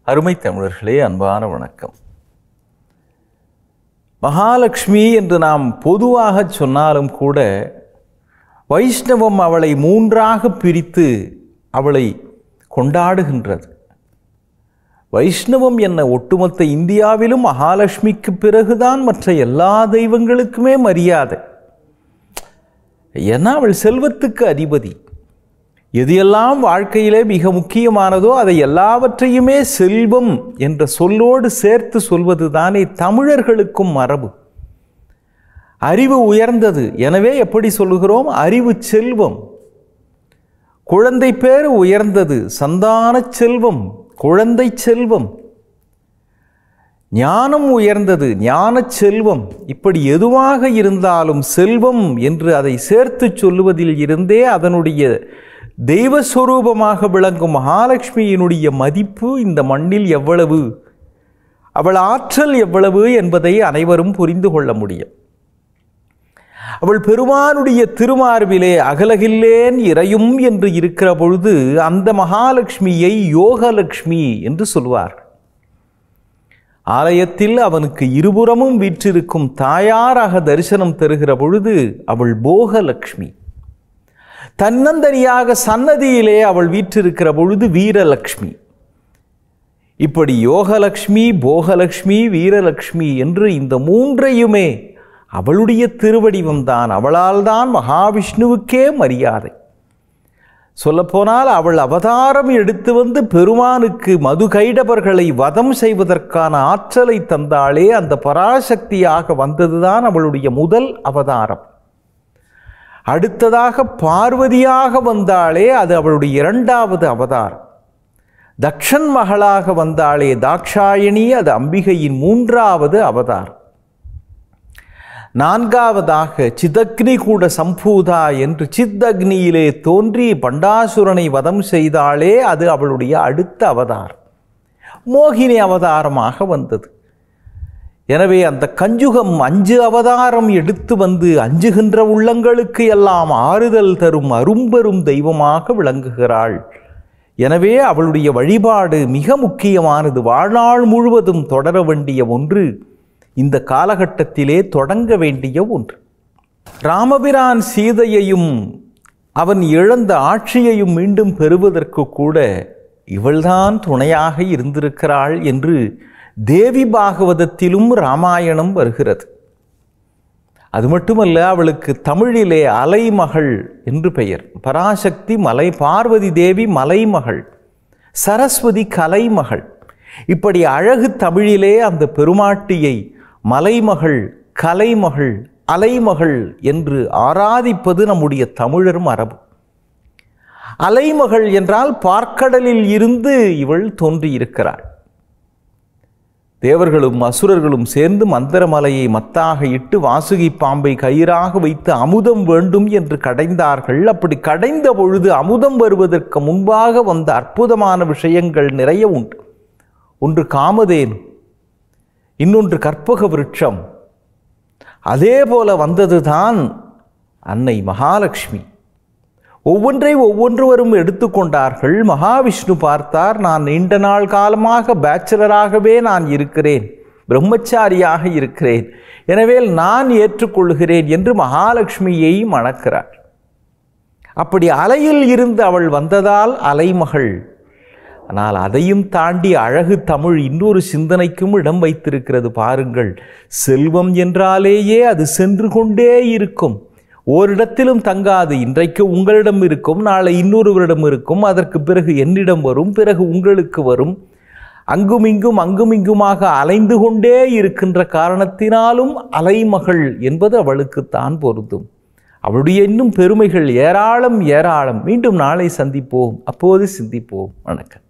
அருமை தமிழர்களே அன்பான வணக்கம் மகாலட்சுமி என்று நாம் பொதுவாக சொன்னாலும் கூட வைஷ்ணவம் அவளை மூன்றாக பிரித்து அவளை கொண்டாடுகின்றது வைஷ்ணவம் என்ன ஒட்டுமொத்த இந்தியாவிலும் மகாலட்சுமிக்கு பிறகுதான் மற்ற எல்லா தெய்வங்களுக்குமே மரியாதை ஏன்னா அவள் செல்வத்துக்கு அதிபதி எது எல்லாம் வாழ்க்கையிலே மிக முக்கியமானதோ அதை எல்லாவற்றையுமே செல்வம் என்ற சொல்லோடு சேர்த்து சொல்வது தானே தமிழர்களுக்கும் மரபு அறிவு உயர்ந்தது எனவே எப்படி சொல்லுகிறோம் அறிவு செல்வம் குழந்தை பேர் உயர்ந்தது சந்தான செல்வம் குழந்தை செல்வம் ஞானம் உயர்ந்தது ஞான செல்வம் இப்படி எதுவாக இருந்தாலும் செல்வம் என்று அதை சேர்த்து சொல்லுவதில் இருந்தே அதனுடைய தெய்வஸ்வரூபமாக விளங்கும் மகாலட்சுமியினுடைய மதிப்பு இந்த மண்ணில் எவ்வளவு அவள் ஆற்றல் எவ்வளவு என்பதை அனைவரும் புரிந்து கொள்ள முடியும் அவள் பெருமானுடைய திருமார்பிலே அகலகில்லேன் இறையும் என்று இருக்கிற பொழுது அந்த மகாலட்சுமியை யோகலட்சுமி என்று சொல்வார் ஆலயத்தில் அவனுக்கு இருபுறமும் வீற்றிருக்கும் தாயாராக தரிசனம் தருகிற பொழுது அவள் போகலட்சுமி தன்னந்தனியாக சன்னதியிலே அவள் வீற்றிருக்கிற பொழுது வீரலட்சுமி இப்படி யோகலக்ஷ்மி போகலக்ஷ்மி வீரலக்ஷ்மி என்று இந்த மூன்றையுமே அவளுடைய திருவடிவம்தான் அவளால் தான் மகாவிஷ்ணுவுக்கே மரியாதை சொல்லப்போனால் அவள் அவதாரம் எடுத்து வந்து பெருமானுக்கு மது கைடவர்களை வதம் செய்வதற்கான ஆற்றலை தந்தாளே அந்த பராசக்தியாக வந்ததுதான் அவளுடைய முதல் அவதாரம் அடுத்ததாக பார்வதியாக வந்தாளே அது அவளுடைய இரண்டாவது அவதாரம் தக்ஷன் மகளாக வந்தாளே தாக்ஷாயணி அது அம்பிகையின் மூன்றாவது அவதாரம் நான்காவதாக சிதக்னி கூட சம்பூதா என்று சித்தக்னியிலே தோன்றி பண்டாசுரனை வதம் செய்தாலே அது அவளுடைய அடுத்த அவதாரம் மோகினி அவதாரமாக வந்தது எனவே அந்த கஞ்சுகம் அஞ்சு அவதாரம் எடுத்து வந்து அஞ்சுகின்ற உள்ளங்களுக்கு எல்லாம் ஆறுதல் தரும் அரும்பெரும் தெய்வமாக விளங்குகிறாள் எனவே அவளுடைய வழிபாடு மிக முக்கியமானது வாழ்நாள் முழுவதும் தொடர வேண்டிய ஒன்று இந்த காலகட்டத்திலே தொடங்க வேண்டிய ஒன்று ராமபிரான் சீதையையும் அவன் இழந்த ஆட்சியையும் மீண்டும் பெறுவதற்கு கூட இவள்தான் துணையாக இருந்திருக்கிறாள் என்று தேவி பாகவதத்திலும் ராமாயணம் வருகிறது அது மட்டுமல்ல அவளுக்கு தமிழிலே அலைமகள் என்று பெயர் பராசக்தி மலை பார்வதி தேவி மலைமகள் சரஸ்வதி கலைமகள் இப்படி அழகு தமிழிலே அந்த பெருமாட்டியை மலைமகள் கலைமகள் அலைமகள் என்று ஆராதிப்பது நம்முடைய தமிழர் மரபு அலைமகள் என்றால் பார்க்கடலில் இருந்து இவள் தோன்றியிருக்கிறாள் தேவர்களும் அசுரர்களும் சேர்ந்து மந்திரமலையை மத்தாக இட்டு வாசுகி பாம்பை கயிறாக வைத்து அமுதம் வேண்டும் என்று கடைந்தார்கள் அப்படி கடைந்த பொழுது அமுதம் வருவதற்கு முன்பாக வந்த அற்புதமான விஷயங்கள் நிறைய உண்டு ஒன்று காமதேனு இன்னொன்று கற்பக விருட்சம் அதே போல வந்ததுதான் அன்னை மகாலட்சுமி ஒவ்வொன்றை ஒவ்வொன்றுவரும் எடுத்துக்கொண்டார்கள் மகாவிஷ்ணு பார்த்தார் நான் நீண்ட நாள் காலமாக பேச்சுலராகவே நான் இருக்கிறேன் பிரம்மச்சாரியாக இருக்கிறேன் எனவே நான் ஏற்றுக்கொள்கிறேன் என்று மகாலட்சுமியை மணக்கிறார் அப்படி அலையில் இருந்து அவள் வந்ததால் அலைமகள் ஆனால் அதையும் தாண்டி அழகு தமிழ் இன்னொரு சிந்தனைக்கும் இடம் வைத்திருக்கிறது பாருங்கள் செல்வம் என்றாலேயே அது சென்று கொண்டே இருக்கும் ஓரிடத்திலும் தங்காது இன்றைக்கு உங்களிடம் இருக்கும் நாளை இன்னொருவரிடம் இருக்கும் அதற்கு பிறகு என்னிடம் வரும் பிறகு உங்களுக்கு வரும் அங்குமிங்கும் அங்குமிங்குமாக அலைந்து கொண்டே இருக்கின்ற காரணத்தினாலும் அலைமகள் என்பது அவளுக்கு தான் பொருந்தும் அவளுடைய இன்னும் பெருமைகள் ஏராளம் ஏராளம் மீண்டும் நாளை சந்திப்போம் அப்போது சிந்திப்போம் வணக்கம்